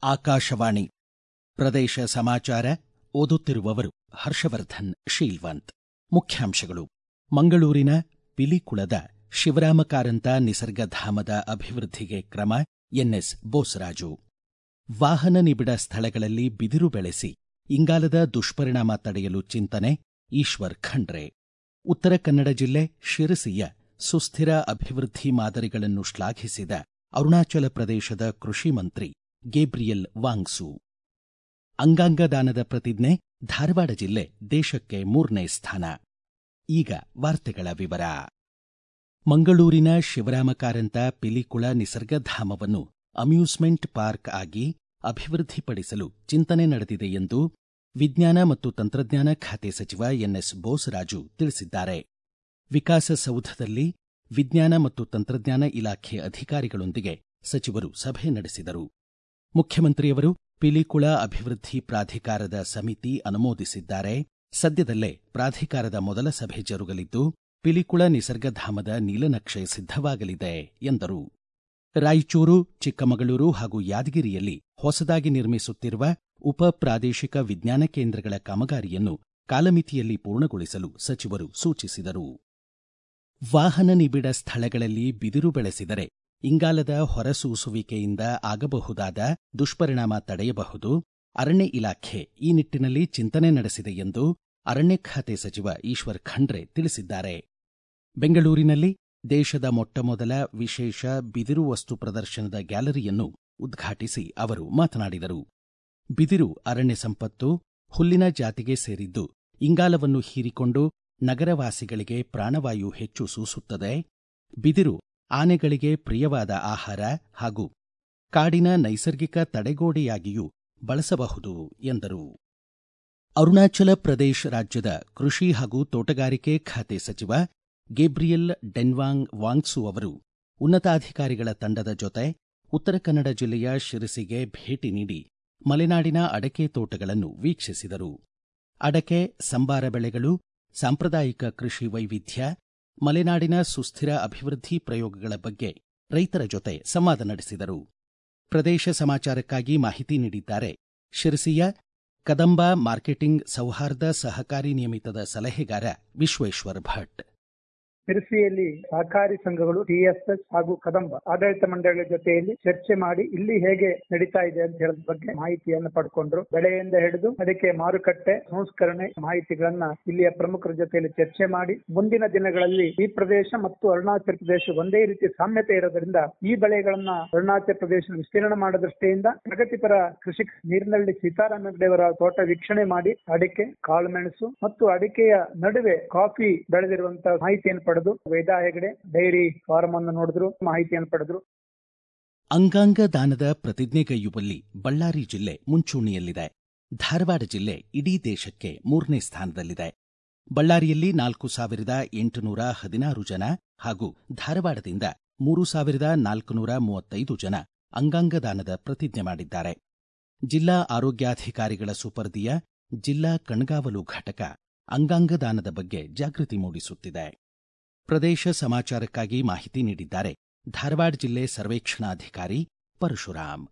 ಆಕಾಶವಾಣಿ ಪ್ರದೇಶ ಸಮಾಚಾರ ಓದುತ್ತಿರುವವರು ಹರ್ಷವರ್ಧನ್ ಶೀಲ್ವಂತ್ ಮುಖ್ಯಾಂಶಗಳು ಮಂಗಳೂರಿನ ಪಿಲಿಕುಳದ ಶಿವರಾಮ ಕಾರಂತ ನಿಸರ್ಗಧಾಮದ ಅಭಿವೃದ್ಧಿಗೆ ಕ್ರಮ ಎನ್ಎಸ್ ಬೋಸರಾಜು ವಾಹನ ನಿಬಿಡ ಸ್ಥಳಗಳಲ್ಲಿ ಬಿದಿರು ಬೆಳೆಸಿ ಇಂಗಾಲದ ದುಷ್ಪರಿಣಾಮ ತಡೆಯಲು ಚಿಂತನೆ ಈಶ್ವರ್ ಖಂಡ್ರೆ ಉತ್ತರ ಕನ್ನಡ ಜಿಲ್ಲೆ ಶಿರಸಿಯ ಸುಸ್ಥಿರ ಅಭಿವೃದ್ಧಿ ಮಾದರಿಗಳನ್ನು ಶ್ಲಾಘಿಸಿದ ಅರುಣಾಚಲ ಪ್ರದೇಶದ ಕೃಷಿ ಮಂತ್ರಿ ಗೇಬ್ರಿಯಲ್ ವಾಂಗ್ಸು ಅಂಗಾಂಗ ದಾನದ ಪ್ರತಿಜ್ಞೆ ಧಾರವಾಡ ಜಿಲ್ಲೆ ದೇಶಕ್ಕೆ ಮೂರನೇ ಸ್ಥಾನ ಈಗ ವಾರ್ತೆಗಳ ವಿವರ ಮಂಗಳೂರಿನ ಶಿವರಾಮ ಕಾರಂತ ಪಿಲಿಕುಳ ನಿಸರ್ಗಧಾಮವನ್ನು ಅಮ್ಯೂಸ್ಮೆಂಟ್ ಪಾರ್ಕ್ ಆಗಿ ಅಭಿವೃದ್ಧಿಪಡಿಸಲು ಚಿಂತನೆ ನಡೆದಿದೆ ಎಂದು ವಿಜ್ಞಾನ ಮತ್ತು ತಂತ್ರಜ್ಞಾನ ಖಾತೆ ಸಚಿವ ಎನ್ಎಸ್ ಬೋಸರಾಜು ತಿಳಿಸಿದ್ದಾರೆ ವಿಕಾಸಸೌಧದಲ್ಲಿ ವಿಜ್ಞಾನ ಮತ್ತು ತಂತ್ರಜ್ಞಾನ ಇಲಾಖೆ ಅಧಿಕಾರಿಗಳೊಂದಿಗೆ ಸಚಿವರು ಸಭೆ ನಡೆಸಿದರು ಮುಖ್ಯಮಂತ್ರಿಯವರು ಪಿಲಿಕುಳ ಅಭಿವೃದ್ಧಿ ಪ್ರಾಧಿಕಾರದ ಸಮಿತಿ ಅನುಮೋದಿಸಿದ್ದಾರೆ ಸದ್ಯದಲ್ಲೇ ಪ್ರಾಧಿಕಾರದ ಮೊದಲ ಸಭೆ ಜರುಗಲಿದ್ದು ಪಿಲಿಕುಳ ನಿಸರ್ಗಧಾಮದ ನೀಲನಕ್ಷೆ ಸಿದ್ಧವಾಗಲಿದೆ ಎಂದರು ರಾಯಚೂರು ಚಿಕ್ಕಮಗಳೂರು ಹಾಗೂ ಯಾದಗಿರಿಯಲ್ಲಿ ಹೊಸದಾಗಿ ನಿರ್ಮಿಸುತ್ತಿರುವ ಉಪ ಪ್ರಾದೇಶಿಕ ವಿಜ್ಞಾನ ಕೇಂದ್ರಗಳ ಕಾಮಗಾರಿಯನ್ನು ಕಾಲಮಿತಿಯಲ್ಲಿ ಪೂರ್ಣಗೊಳಿಸಲು ಸಚಿವರು ಸೂಚಿಸಿದರು ವಾಹನ ನಿಬಿಡ ಸ್ಥಳಗಳಲ್ಲಿ ಬಿದಿರು ಬೆಳೆಸಿದರೆ ಇಂಗಾಲದ ಹೊರಸೂಸುವಿಕೆಯಿಂದ ಆಗಬಹುದಾದ ದುಷ್ಪರಿಣಾಮ ತಡೆಯಬಹುದು ಅರಣ್ಯ ಇಲಾಖೆ ಈ ನಿಟ್ಟಿನಲ್ಲಿ ಚಿಂತನೆ ನಡೆಸಿದೆ ಎಂದು ಅರಣ್ಯ ಖಾತೆ ಸಚಿವ ಈಶ್ವರ್ ಖಂಡ್ರೆ ತಿಳಿಸಿದ್ದಾರೆ ಬೆಂಗಳೂರಿನಲ್ಲಿ ದೇಶದ ಮೊಟ್ಟಮೊದಲ ವಿಶೇಷ ಬಿದಿರು ವಸ್ತು ಪ್ರದರ್ಶನದ ಗ್ಯಾಲರಿಯನ್ನು ಉದ್ಘಾಟಿಸಿ ಅವರು ಮಾತನಾಡಿದರು ಬಿದಿರು ಅರಣ್ಯ ಸಂಪತ್ತು ಹುಲ್ಲಿನ ಜಾತಿಗೆ ಸೇರಿದ್ದು ಇಂಗಾಲವನ್ನು ಹೀರಿಕೊಂಡು ನಗರವಾಸಿಗಳಿಗೆ ಪ್ರಾಣವಾಯು ಹೆಚ್ಚು ಸೂಸುತ್ತದೆ ಬಿದಿರು ಆನೆಗಳಿಗೆ ಪ್ರಿಯವಾದ ಆಹಾರ ಹಾಗೂ ಕಾಡಿನ ನೈಸರ್ಗಿಕ ತಡೆಗೋಡೆಯಾಗಿಯೂ ಬಳಸಬಹುದು ಎಂದರು ಅರುಣಾಚಲ ಪ್ರದೇಶ ರಾಜ್ಯದ ಕೃಷಿ ಹಾಗೂ ತೋಟಗಾರಿಕೆ ಖಾತೆ ಸಚಿವ ಗೇಬ್ರಿಯಲ್ ಡೆನ್ವಾಂಗ್ ವಾಂಗ್ಸು ಅವರು ಉನ್ನತಾಧಿಕಾರಿಗಳ ತಂಡದ ಜೊತೆ ಉತ್ತರ ಕನ್ನಡ ಜಿಲ್ಲೆಯ ಶಿರಸಿಗೆ ಭೇಟಿ ನೀಡಿ ಮಲೆನಾಡಿನ ಅಡಕೆ ತೋಟಗಳನ್ನು ವೀಕ್ಷಿಸಿದರು ಅಡಕೆ ಸಂಬಾರ ಬೆಳೆಗಳು ಸಾಂಪ್ರದಾಯಿಕ ಕೃಷಿ ವೈವಿಧ್ಯ ಮಲೆನಾಡಿನ ಸುಸ್ಥಿರ ಅಭಿವೃದ್ಧಿ ಪ್ರಯೋಗಗಳ ಬಗ್ಗೆ ರೈತರ ಜೊತೆ ಸಂವಾದ ನಡೆಸಿದರು ಪ್ರದೇಶ ಸಮಾಚಾರಕ್ಕಾಗಿ ಮಾಹಿತಿ ನೀಡಿದ್ದಾರೆ ಶಿರಸಿಯ ಕದಂಬ ಮಾರ್ಕೆಟಿಂಗ್ ಸೌಹಾರ್ದ ಸಹಕಾರಿ ನಿಯಮಿತದ ಸಲಹೆಗಾರ ವಿಶ್ವೇಶ್ವರ್ ಭಟ್ ಶಿರಸಿಯಲ್ಲಿ ಸಹಕಾರಿ ಸಂಘಗಳು ಟಿಎಸ್ಎಸ್ ಹಾಗೂ ಕದಂಬ ಆಡಳಿತ ಮಂಡಳಿಗಳ ಜೊತೆಯಲ್ಲಿ ಚರ್ಚೆ ಮಾಡಿ ಇಲ್ಲಿ ಹೇಗೆ ನಡೀತಾ ಇದೆ ಅಂತ ಹೇಳೋದ್ರ ಬಗ್ಗೆ ಮಾಹಿತಿಯನ್ನು ಪಡ್ಕೊಂಡ್ರು ಬೆಳೆಯಿಂದ ಹಿಡಿದು ಅದಕ್ಕೆ ಮಾರುಕಟ್ಟೆ ಸಂಸ್ಕರಣೆ ಮಾಹಿತಿಗಳನ್ನ ಇಲ್ಲಿಯ ಪ್ರಮುಖರ ಜೊತೆಯಲ್ಲಿ ಚರ್ಚೆ ಮಾಡಿ ಮುಂದಿನ ದಿನಗಳಲ್ಲಿ ಈ ಪ್ರದೇಶ ಮತ್ತು ಅರುಣಾಚಲ ಪ್ರದೇಶ ಒಂದೇ ರೀತಿ ಸಾಮ್ಯತೆ ಇರೋದ್ರಿಂದ ಈ ಬೆಳೆಗಳನ್ನ ಅರುಣಾಚಲ ಪ್ರದೇಶ ವಿಸ್ತೀರ್ಣ ಮಾಡೋ ದೃಷ್ಟಿಯಿಂದ ಪ್ರಗತಿಪರ ಕೃಷಿ ನೀರಿನಲ್ಲಿ ಸೀತಾರಾಮ ಹೆಗ್ಡೆಯವರ ತೋಟ ವೀಕ್ಷಣೆ ಮಾಡಿ ಅಡಿಕೆ ಕಾಳುಮೆಣಸು ಮತ್ತು ಅಡಿಕೆಯ ನಡುವೆ ಕಾಫಿ ಬೆಳೆದಿರುವಂತಹ ಮಾಹಿತಿಯನ್ನು ಪಡೆದು ವೇದಾ ಹೆಗಡೆ ಡೈರಿ ಫಾರ್ಮ್ ಅನ್ನು ನೋಡಿದ್ರು ಮಾಹಿತಿಯನ್ನು ಪಡೆದ್ರು ಅಂಗಾಂಗ ದಾನದ ಪ್ರತಿಜ್ಞೆಗೈಯುವಲ್ಲಿ ಬಳ್ಳಾರಿ ಜಿಲ್ಲೆ ಮುಂಚೂಣಿಯಲ್ಲಿದೆ ಧಾರವಾಡ ಜಿಲ್ಲೆ ಇಡೀ ದೇಶಕ್ಕೆ ಮೂರನೇ ಸ್ಥಾನದಲ್ಲಿದೆ ಬಳ್ಳಾರಿಯಲ್ಲಿ ನಾಲ್ಕು ಸಾವಿರದ ಎಂಟುನೂರ ಹದಿನಾರು ಜನ ಹಾಗೂ ಧಾರವಾಡದಿಂದ ಮೂರು ಸಾವಿರದ ನಾಲ್ಕುನೂರ ಮೂವತ್ತೈದು ಜನ ಅಂಗಾಂಗ ದಾನದ ಪ್ರತಿಜ್ಞೆ ಮಾಡಿದ್ದಾರೆ ಜಿಲ್ಲಾ ಆರೋಗ್ಯಾಧಿಕಾರಿಗಳ ಸುಪರ್ದಿಯ ಜಿಲ್ಲಾ ಕಣ್ಗಾವಲು ಘಟಕ ಅಂಗಾಂಗ ದಾನದ ಬಗ್ಗೆ ಜಾಗೃತಿ ಮೂಡಿಸುತ್ತಿದೆ ಪ್ರದೇಶ ಸಮಾಚಾರಕ್ಕಾಗಿ ಮಾಹಿತಿ ನೀಡಿದ್ದಾರೆ ಧಾರವಾಡ ಜಿಲ್ಲೆ ಸರ್ವೇಕ್ಷಣಾಧಿಕಾರಿ ಪರಶುರಾಮ್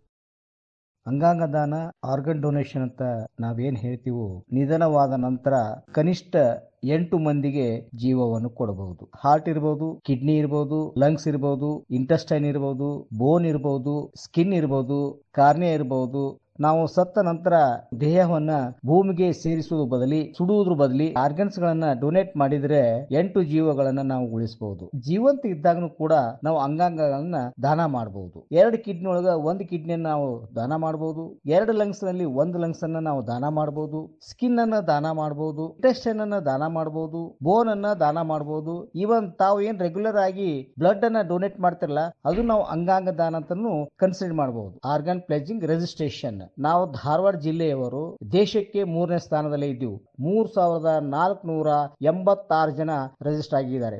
ಅಂಗಾಂಗ ದಾನ ಆರ್ಗನ್ ಡೊನೇಷನ್ ಅಂತ ನಾವೇನ್ ಹೇಳ್ತೀವೋ ನಿಧನವಾದ ನಂತರ ಕನಿಷ್ಠ ಎಂಟು ಮಂದಿಗೆ ಜೀವವನ್ನು ಕೊಡಬಹುದು ಹಾರ್ಟ್ ಇರಬಹುದು ಕಿಡ್ನಿ ಇರಬಹುದು ಲಂಗ್ಸ್ ಇರಬಹುದು ಇಂಟೆಸ್ಟೈನ್ ಇರಬಹುದು ಬೋನ್ ಇರಬಹುದು ಸ್ಕಿನ್ ಇರಬಹುದು ಕಾರ್ನಿಯಾ ಇರಬಹುದು ನಾವು ಸತ್ತ ನಂತರ ದೇಹವನ್ನ ಭೂಮಿಗೆ ಸೇರಿಸುವುದು ಬದಲಿ ಸುಡುವುದ್ರ ಬದಲಿ ಆರ್ಗನ್ಸ್ ಗಳನ್ನ ಡೊನೇಟ್ ಮಾಡಿದ್ರೆ ಎಂಟು ಜೀವಗಳನ್ನ ನಾವು ಉಳಿಸಬಹುದು ಜೀವಂತ ಇದ್ದಾಗನು ಕೂಡ ನಾವು ಅಂಗಾಂಗಗಳನ್ನ ದಾನ ಮಾಡಬಹುದು ಎರಡು ಕಿಡ್ನಿ ಒಳಗ ಒಂದು ಕಿಡ್ನಿಯನ್ನು ನಾವು ದಾನ ಮಾಡಬಹುದು ಎರಡು ಲಂಗ್ಸ್ ನಲ್ಲಿ ಒಂದು ಲಂಗ್ಸ್ ಅನ್ನ ನಾವು ದಾನ ಮಾಡಬಹುದು ಸ್ಕಿನ್ ಅನ್ನ ದಾನ ಮಾಡಬಹುದು ಇಂಟೆಸ್ಟೈನ್ ಅನ್ನ ದಾನ ಮಾಡಬಹುದು ಬೋನ್ ಅನ್ನ ದಾನ ಮಾಡಬಹುದು ಇವನ್ ತಾವು ಏನ್ ರೆಗ್ಯುಲರ್ ಆಗಿ ಬ್ಲಡ್ ಅನ್ನ ಡೊನೇಟ್ ಮಾಡ್ತಿರಲ್ಲ ಅದು ನಾವು ಅಂಗಾಂಗ ದಾನ ಅಂತಾನು ಕನ್ಸಿಡರ್ ಮಾಡಬಹುದು ಆರ್ಗನ್ ಪ್ಲೆಜಿಂಗ್ ರೆಜಿಸ್ಟ್ರೇಷನ್ ನಾವು ಧಾರವಾಡ ಜಿಲ್ಲೆಯವರು ದೇಶಕ್ಕೆ ಮೂರನೇ ಸ್ಥಾನದಲ್ಲಿ ಇದ್ದೀವಿ ಮೂರ್ ಸಾವಿರದ ನಾಲ್ಕುನೂರ ಎಂಬತ್ತಾರು ಜನ ರಿಜಿಸ್ಟರ್ ಆಗಿದ್ದಾರೆ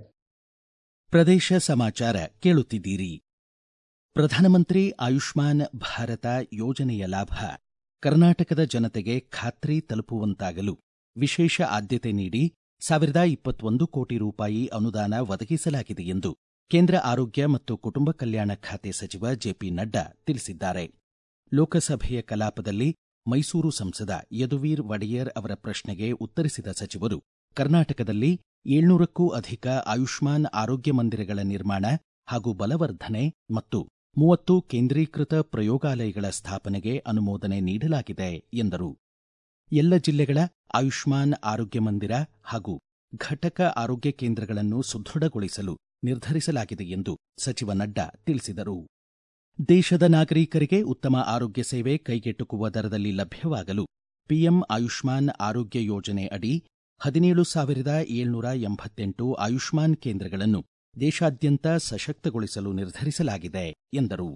ಪ್ರದೇಶ ಸಮಾಚಾರ ಕೇಳುತ್ತಿದ್ದೀರಿ ಪ್ರಧಾನಮಂತ್ರಿ ಆಯುಷ್ಮಾನ್ ಭಾರತ ಯೋಜನೆಯ ಲಾಭ ಕರ್ನಾಟಕದ ಜನತೆಗೆ ಖಾತ್ರಿ ತಲುಪುವಂತಾಗಲು ವಿಶೇಷ ಆದ್ಯತೆ ನೀಡಿ ಸಾವಿರದ ಇಪ್ಪತ್ತೊಂದು ಕೋಟಿ ರೂಪಾಯಿ ಅನುದಾನ ಒದಗಿಸಲಾಗಿದೆ ಎಂದು ಕೇಂದ್ರ ಆರೋಗ್ಯ ಮತ್ತು ಕುಟುಂಬ ಕಲ್ಯಾಣ ಖಾತೆ ಸಚಿವ ಜೆಪಿ ನಡ್ಡಾ ತಿಳಿಸಿದ್ದಾರೆ ಲೋಕಸಭೆಯ ಕಲಾಪದಲ್ಲಿ ಮೈಸೂರು ಸಂಸದ ಯದುವೀರ್ ಒಡೆಯರ್ ಅವರ ಪ್ರಶ್ನೆಗೆ ಉತ್ತರಿಸಿದ ಸಚಿವರು ಕರ್ನಾಟಕದಲ್ಲಿ ಏಳ್ನೂರಕ್ಕೂ ಅಧಿಕ ಆಯುಷ್ಮಾನ್ ಆರೋಗ್ಯ ಮಂದಿರಗಳ ನಿರ್ಮಾಣ ಹಾಗೂ ಬಲವರ್ಧನೆ ಮತ್ತು ಮೂವತ್ತು ಕೇಂದ್ರೀಕೃತ ಪ್ರಯೋಗಾಲಯಗಳ ಸ್ಥಾಪನೆಗೆ ಅನುಮೋದನೆ ನೀಡಲಾಗಿದೆ ಎಂದರು ಎಲ್ಲ ಜಿಲ್ಲೆಗಳ ಆಯುಷ್ಮಾನ್ ಆರೋಗ್ಯ ಮಂದಿರ ಹಾಗೂ ಘಟಕ ಆರೋಗ್ಯ ಕೇಂದ್ರಗಳನ್ನು ಸುದೃಢಗೊಳಿಸಲು ನಿರ್ಧರಿಸಲಾಗಿದೆ ಎಂದು ಸಚಿವ ನಡ್ಡಾ ತಿಳಿಸಿದರು ದೇಶದ ನಾಗರಿಕರಿಗೆ ಉತ್ತಮ ಆರೋಗ್ಯ ಸೇವೆ ಕೈಗೆಟುಕುವ ದರದಲ್ಲಿ ಲಭ್ಯವಾಗಲು ಪಿಎಂ ಆಯುಷ್ಮಾನ್ ಆರೋಗ್ಯ ಯೋಜನೆ ಅಡಿ ಹದಿನೇಳು ಸಾವಿರದ ಏಳ್ನೂರ ಎಂಬತ್ತೆಂಟು ಆಯುಷ್ಮಾನ್ ಕೇಂದ್ರಗಳನ್ನು ದೇಶಾದ್ಯಂತ ಸಶಕ್ತಗೊಳಿಸಲು ನಿರ್ಧರಿಸಲಾಗಿದೆ ಎಂದರು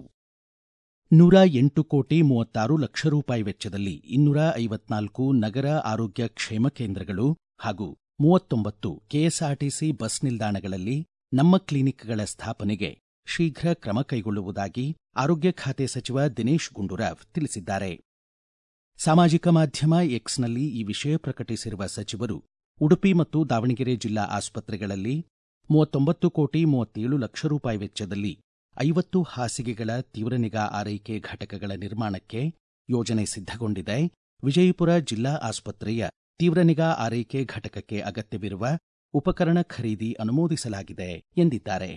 ನೂರ ಎಂಟು ಕೋಟಿ ಮೂವತ್ತಾರು ಲಕ್ಷ ರೂಪಾಯಿ ವೆಚ್ಚದಲ್ಲಿ ಇನ್ನೂರ ಐವತ್ನಾಲ್ಕು ನಗರ ಆರೋಗ್ಯ ಕ್ಷೇಮ ಕೇಂದ್ರಗಳು ಹಾಗೂ ಮೂವತ್ತೊಂಬತ್ತು ಕೆಎಸ್ಆರ್ಟಿಸಿ ಬಸ್ ನಿಲ್ದಾಣಗಳಲ್ಲಿ ನಮ್ಮ ಕ್ಲಿನಿಕ್ಗಳ ಸ್ಥಾಪನೆಗೆ ಶೀಘ್ರ ಕ್ರಮ ಕೈಗೊಳ್ಳುವುದಾಗಿ ಆರೋಗ್ಯ ಖಾತೆ ಸಚಿವ ದಿನೇಶ್ ಗುಂಡೂರಾವ್ ತಿಳಿಸಿದ್ದಾರೆ ಸಾಮಾಜಿಕ ಮಾಧ್ಯಮ ಎಕ್ಸ್ನಲ್ಲಿ ಈ ವಿಷಯ ಪ್ರಕಟಿಸಿರುವ ಸಚಿವರು ಉಡುಪಿ ಮತ್ತು ದಾವಣಗೆರೆ ಜಿಲ್ಲಾ ಆಸ್ಪತ್ರೆಗಳಲ್ಲಿ ಮೂವತ್ತೊಂಬತ್ತು ಕೋಟಿ ಮೂವತ್ತೇಳು ಲಕ್ಷ ರೂಪಾಯಿ ವೆಚ್ಚದಲ್ಲಿ ಐವತ್ತು ಹಾಸಿಗೆಗಳ ತೀವ್ರ ನಿಗಾ ಆರೈಕೆ ಘಟಕಗಳ ನಿರ್ಮಾಣಕ್ಕೆ ಯೋಜನೆ ಸಿದ್ಧಗೊಂಡಿದೆ ವಿಜಯಪುರ ಜಿಲ್ಲಾ ಆಸ್ಪತ್ರೆಯ ತೀವ್ರ ನಿಗಾ ಆರೈಕೆ ಘಟಕಕ್ಕೆ ಅಗತ್ಯವಿರುವ ಉಪಕರಣ ಖರೀದಿ ಅನುಮೋದಿಸಲಾಗಿದೆ ಎಂದಿದ್ದಾರೆ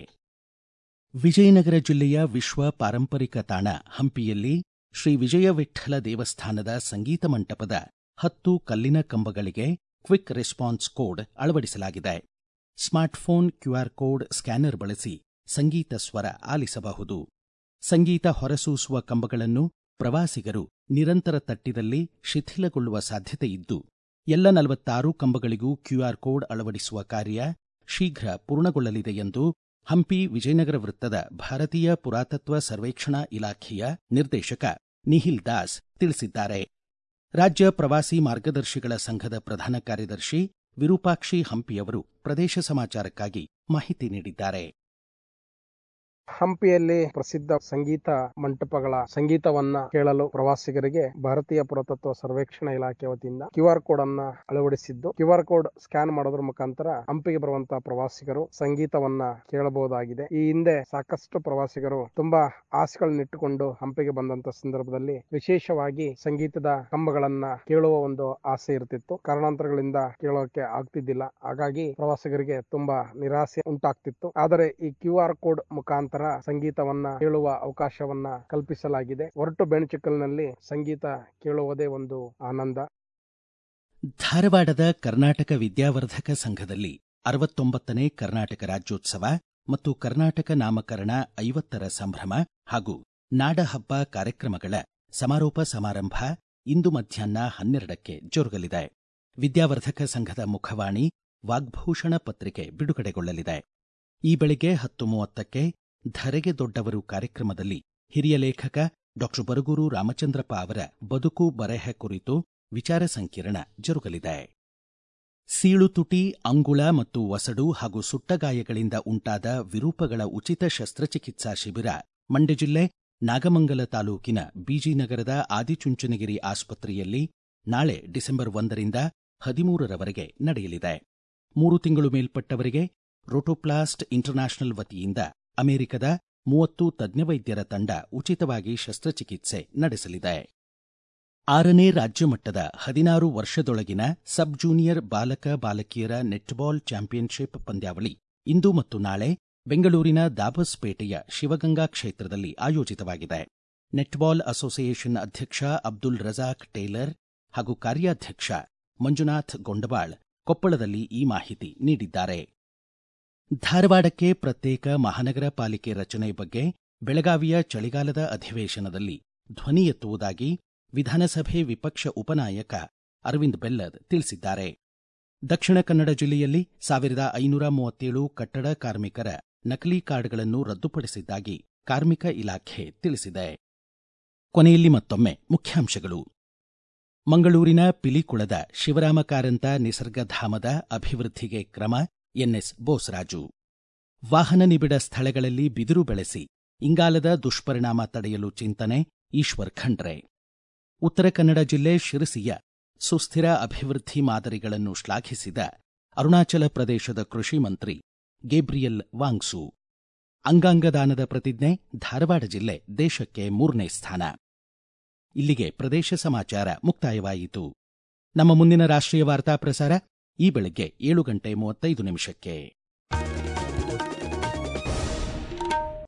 ವಿಜಯನಗರ ಜಿಲ್ಲೆಯ ವಿಶ್ವ ಪಾರಂಪರಿಕ ತಾಣ ಹಂಪಿಯಲ್ಲಿ ಶ್ರೀ ವಿಜಯ ವಿಠ್ಠಲ ದೇವಸ್ಥಾನದ ಸಂಗೀತ ಮಂಟಪದ ಹತ್ತು ಕಲ್ಲಿನ ಕಂಬಗಳಿಗೆ ಕ್ವಿಕ್ ರೆಸ್ಪಾನ್ಸ್ ಕೋಡ್ ಅಳವಡಿಸಲಾಗಿದೆ ಸ್ಮಾರ್ಟ್ಫೋನ್ ಕ್ಯೂಆರ್ ಕೋಡ್ ಸ್ಕ್ಯಾನರ್ ಬಳಸಿ ಸಂಗೀತ ಸ್ವರ ಆಲಿಸಬಹುದು ಸಂಗೀತ ಹೊರಸೂಸುವ ಕಂಬಗಳನ್ನು ಪ್ರವಾಸಿಗರು ನಿರಂತರ ತಟ್ಟಿದಲ್ಲಿ ಶಿಥಿಲಗೊಳ್ಳುವ ಸಾಧ್ಯತೆ ಇದ್ದು ಎಲ್ಲ ನಲವತ್ತಾರು ಕಂಬಗಳಿಗೂ ಕ್ಯೂಆರ್ ಕೋಡ್ ಅಳವಡಿಸುವ ಕಾರ್ಯ ಶೀಘ್ರ ಪೂರ್ಣಗೊಳ್ಳಲಿದೆ ಎಂದು ಹಂಪಿ ವಿಜಯನಗರ ವೃತ್ತದ ಭಾರತೀಯ ಪುರಾತತ್ವ ಸರ್ವೇಕ್ಷಣಾ ಇಲಾಖೆಯ ನಿರ್ದೇಶಕ ನಿಹಿಲ್ ದಾಸ್ ತಿಳಿಸಿದ್ದಾರೆ ರಾಜ್ಯ ಪ್ರವಾಸಿ ಮಾರ್ಗದರ್ಶಿಗಳ ಸಂಘದ ಪ್ರಧಾನ ಕಾರ್ಯದರ್ಶಿ ವಿರೂಪಾಕ್ಷಿ ಹಂಪಿಯವರು ಪ್ರದೇಶ ಸಮಾಚಾರಕ್ಕಾಗಿ ಮಾಹಿತಿ ನೀಡಿದ್ದಾರೆ ಹಂಪಿಯಲ್ಲಿ ಪ್ರಸಿದ್ಧ ಸಂಗೀತ ಮಂಟಪಗಳ ಸಂಗೀತವನ್ನ ಕೇಳಲು ಪ್ರವಾಸಿಗರಿಗೆ ಭಾರತೀಯ ಪುರಾತತ್ವ ಸರ್ವೇಕ್ಷಣಾ ಇಲಾಖೆ ವತಿಯಿಂದ ಕ್ಯೂ ಆರ್ ಕೋಡ್ ಅನ್ನ ಅಳವಡಿಸಿದ್ದು ಕ್ಯೂ ಆರ್ ಕೋಡ್ ಸ್ಕ್ಯಾನ್ ಮಾಡೋದ್ರ ಮುಖಾಂತರ ಹಂಪಿಗೆ ಬರುವಂತಹ ಪ್ರವಾಸಿಗರು ಸಂಗೀತವನ್ನ ಕೇಳಬಹುದಾಗಿದೆ ಈ ಹಿಂದೆ ಸಾಕಷ್ಟು ಪ್ರವಾಸಿಗರು ತುಂಬಾ ಆಸೆಗಳನ್ನಿಟ್ಟುಕೊಂಡು ಹಂಪಿಗೆ ಬಂದಂತ ಸಂದರ್ಭದಲ್ಲಿ ವಿಶೇಷವಾಗಿ ಸಂಗೀತದ ಕಂಬಗಳನ್ನ ಕೇಳುವ ಒಂದು ಆಸೆ ಇರ್ತಿತ್ತು ಕಾರಣಾಂತರಗಳಿಂದ ಕೇಳೋಕೆ ಆಗ್ತಿದ್ದಿಲ್ಲ ಹಾಗಾಗಿ ಪ್ರವಾಸಿಗರಿಗೆ ತುಂಬಾ ನಿರಾಸೆ ಉಂಟಾಗ್ತಿತ್ತು ಆದರೆ ಈ ಕ್ಯೂ ಆರ್ ಕೋಡ್ ಮುಖಾಂತರ ಸಂಗೀತವನ್ನ ಕೇಳುವ ಅವಕಾಶವನ್ನ ಕಲ್ಪಿಸಲಾಗಿದೆ ಹೊರಟು ಬೆಣಚಿಕ್ಕಲ್ನಲ್ಲಿ ಸಂಗೀತ ಕೇಳುವುದೇ ಒಂದು ಆನಂದ ಧಾರವಾಡದ ಕರ್ನಾಟಕ ವಿದ್ಯಾವರ್ಧಕ ಸಂಘದಲ್ಲಿ ಅರವತ್ತೊಂಬತ್ತನೇ ಕರ್ನಾಟಕ ರಾಜ್ಯೋತ್ಸವ ಮತ್ತು ಕರ್ನಾಟಕ ನಾಮಕರಣ ಐವತ್ತರ ಸಂಭ್ರಮ ಹಾಗೂ ನಾಡಹಬ್ಬ ಕಾರ್ಯಕ್ರಮಗಳ ಸಮಾರೋಪ ಸಮಾರಂಭ ಇಂದು ಮಧ್ಯಾಹ್ನ ಹನ್ನೆರಡಕ್ಕೆ ಜರುಗಲಿದೆ ವಿದ್ಯಾವರ್ಧಕ ಸಂಘದ ಮುಖವಾಣಿ ವಾಗ್ಭೂಷಣ ಪತ್ರಿಕೆ ಬಿಡುಗಡೆಗೊಳ್ಳಲಿದೆ ಈ ಬೆಳಿಗ್ಗೆ ಹತ್ತು ಮೂವತ್ತಕ್ಕೆ ಧರೆಗೆ ದೊಡ್ಡವರು ಕಾರ್ಯಕ್ರಮದಲ್ಲಿ ಹಿರಿಯ ಲೇಖಕ ಡಾಕ್ಟರ್ ಬರಗೂರು ರಾಮಚಂದ್ರಪ್ಪ ಅವರ ಬದುಕು ಬರೆಹ ಕುರಿತು ವಿಚಾರ ಸಂಕಿರಣ ಜರುಗಲಿದೆ ಸೀಳು ತುಟಿ ಅಂಗುಳ ಮತ್ತು ವಸಡು ಹಾಗೂ ಸುಟ್ಟಗಾಯಗಳಿಂದ ಉಂಟಾದ ವಿರೂಪಗಳ ಉಚಿತ ಶಸ್ತ್ರಚಿಕಿತ್ಸಾ ಶಿಬಿರ ಮಂಡ್ಯ ಜಿಲ್ಲೆ ನಾಗಮಂಗಲ ತಾಲೂಕಿನ ಬಿಜಿನಗರದ ಆದಿಚುಂಚನಗಿರಿ ಆಸ್ಪತ್ರೆಯಲ್ಲಿ ನಾಳೆ ಡಿಸೆಂಬರ್ ಒಂದರಿಂದ ಹದಿಮೂರರವರೆಗೆ ನಡೆಯಲಿದೆ ಮೂರು ತಿಂಗಳು ಮೇಲ್ಪಟ್ಟವರಿಗೆ ರೋಟೋಪ್ಲಾಸ್ಟ್ ಇಂಟರ್ನ್ಯಾಷನಲ್ ವತಿಯಿಂದ ಅಮೆರಿಕದ ಮೂವತ್ತು ತಜ್ಞ ವೈದ್ಯರ ತಂಡ ಉಚಿತವಾಗಿ ಶಸ್ತ್ರಚಿಕಿತ್ಸೆ ನಡೆಸಲಿದೆ ಆರನೇ ರಾಜ್ಯ ಮಟ್ಟದ ಹದಿನಾರು ವರ್ಷದೊಳಗಿನ ಸಬ್ ಜೂನಿಯರ್ ಬಾಲಕ ಬಾಲಕಿಯರ ನೆಟ್ಬಾಲ್ ಚಾಂಪಿಯನ್ಶಿಪ್ ಪಂದ್ಯಾವಳಿ ಇಂದು ಮತ್ತು ನಾಳೆ ಬೆಂಗಳೂರಿನ ದಾಬಸ್ಪೇಟೆಯ ಶಿವಗಂಗಾ ಕ್ಷೇತ್ರದಲ್ಲಿ ಆಯೋಜಿತವಾಗಿದೆ ನೆಟ್ಬಾಲ್ ಅಸೋಸಿಯೇಷನ್ ಅಧ್ಯಕ್ಷ ಅಬ್ದುಲ್ ರಜಾಕ್ ಟೇಲರ್ ಹಾಗೂ ಕಾರ್ಯಾಧ್ಯಕ್ಷ ಮಂಜುನಾಥ್ ಗೊಂಡಬಾಳ್ ಕೊಪ್ಪಳದಲ್ಲಿ ಈ ಮಾಹಿತಿ ನೀಡಿದ್ದಾರೆ ಧಾರವಾಡಕ್ಕೆ ಪ್ರತ್ಯೇಕ ಮಹಾನಗರ ಪಾಲಿಕೆ ರಚನೆ ಬಗ್ಗೆ ಬೆಳಗಾವಿಯ ಚಳಿಗಾಲದ ಅಧಿವೇಶನದಲ್ಲಿ ಧ್ವನಿ ಎತ್ತುವುದಾಗಿ ವಿಧಾನಸಭೆ ವಿಪಕ್ಷ ಉಪನಾಯಕ ಅರವಿಂದ್ ಬೆಲ್ಲದ್ ತಿಳಿಸಿದ್ದಾರೆ ದಕ್ಷಿಣ ಕನ್ನಡ ಜಿಲ್ಲೆಯಲ್ಲಿ ಸಾವಿರದ ಐನೂರ ಮೂವತ್ತೇಳು ಕಟ್ಟಡ ಕಾರ್ಮಿಕರ ನಕಲಿ ಕಾರ್ಡ್ಗಳನ್ನು ರದ್ದುಪಡಿಸಿದ್ದಾಗಿ ಕಾರ್ಮಿಕ ಇಲಾಖೆ ತಿಳಿಸಿದೆ ಕೊನೆಯಲ್ಲಿ ಮತ್ತೊಮ್ಮೆ ಮುಖ್ಯಾಂಶಗಳು ಮಂಗಳೂರಿನ ಪಿಲಿಕುಳದ ಶಿವರಾಮ ಕಾರಂತ ನಿಸರ್ಗಧಾಮದ ಅಭಿವೃದ್ಧಿಗೆ ಕ್ರಮ ಎನ್ಎಸ್ ಬೋಸರಾಜು ವಾಹನ ನಿಬಿಡ ಸ್ಥಳಗಳಲ್ಲಿ ಬಿದಿರು ಬೆಳೆಸಿ ಇಂಗಾಲದ ದುಷ್ಪರಿಣಾಮ ತಡೆಯಲು ಚಿಂತನೆ ಈಶ್ವರ್ ಖಂಡ್ರೆ ಉತ್ತರ ಕನ್ನಡ ಜಿಲ್ಲೆ ಶಿರಸಿಯ ಸುಸ್ಥಿರ ಅಭಿವೃದ್ಧಿ ಮಾದರಿಗಳನ್ನು ಶ್ಲಾಘಿಸಿದ ಅರುಣಾಚಲ ಪ್ರದೇಶದ ಕೃಷಿ ಮಂತ್ರಿ ಗೇಬ್ರಿಯಲ್ ವಾಂಗ್ಸು ಅಂಗಾಂಗ ದಾನದ ಪ್ರತಿಜ್ಞೆ ಧಾರವಾಡ ಜಿಲ್ಲೆ ದೇಶಕ್ಕೆ ಮೂರನೇ ಸ್ಥಾನ ಇಲ್ಲಿಗೆ ಪ್ರದೇಶ ಸಮಾಚಾರ ಮುಕ್ತಾಯವಾಯಿತು ನಮ್ಮ ಮುಂದಿನ ರಾಷ್ಟ್ರೀಯ ವಾರ್ತಾ ಪ್ರಸಾರ ಈ ಬೆಳಗ್ಗೆ ಏಳು ಗಂಟೆ ಮೂವತ್ತೈದು ನಿಮಿಷಕ್ಕೆ